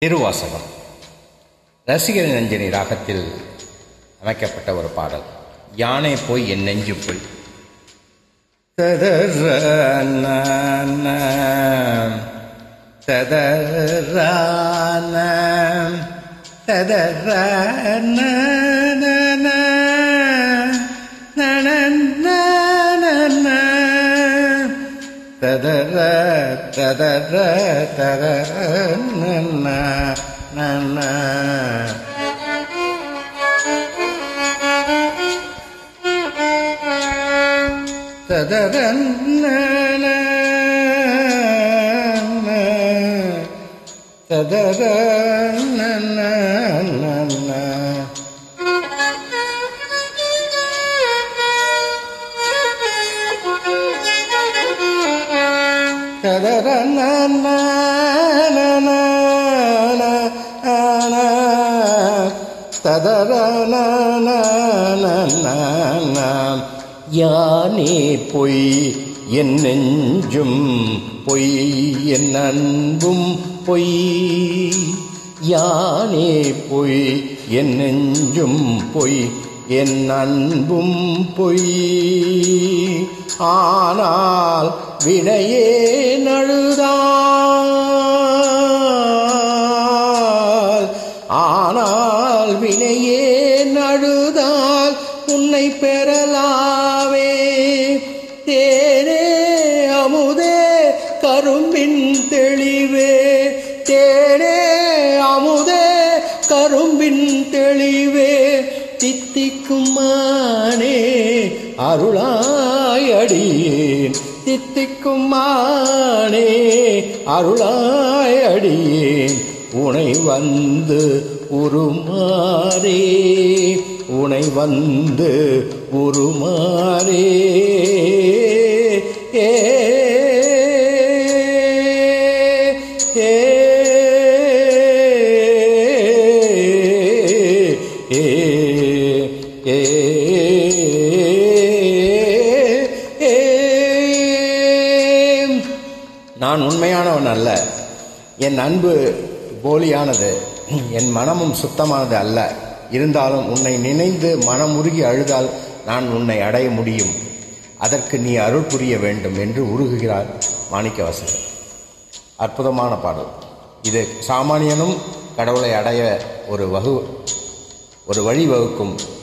திருவாசகம் ரசிகர் நஞ்சனி ராகத்தில் அமைக்கப்பட்ட ஒரு பாடல் யானை போய் என் நெஞ்சு போய் ததர நன, ததர ந, ததர நன, நன, நன. ததர ததர ததர நன்ன நன்ன ததர நன ததர நன்ன நன்ன ததர நன்ன நன நன ததர நன நன யானே பொய் என் நெஞ்சும் பொய் என் அன்பும் பொய் யானே பொய் என் நெஞ்சும் பொய் என் அன்பும் பொய் ஆனால் வினையே நழுதால் ஆனால் வினையே நழுதால் உன்னை பெறலாவே தேனே அமுதே கரும்பின் தெளிவே தேனே அமுதே கரும்பின் தெளிவே தித்திக்கும் மானே அருளாயடியேன் தித்திக்கும் மானே அருளாயடியேன் உனை வந்து உருமாறே உனை வந்து உருமாறே ஏ ஏ ஏ ஏ நான் உண்மையானவன் அல்ல என் அன்பு போலியானது என் மனமும் சுத்தமானது அல்ல இருந்தாலும் உன்னை நினைந்து மனமுருகி அழுதால் நான் உன்னை அடைய முடியும் அதற்கு நீ அருள் புரிய வேண்டும் என்று உருகுகிறார் மாணிக்கவாசகர் அற்புதமான பாடல் இது சாமானியனும் கடவுளை அடைய ஒரு வகு ஒரு வழி வகுக்கும்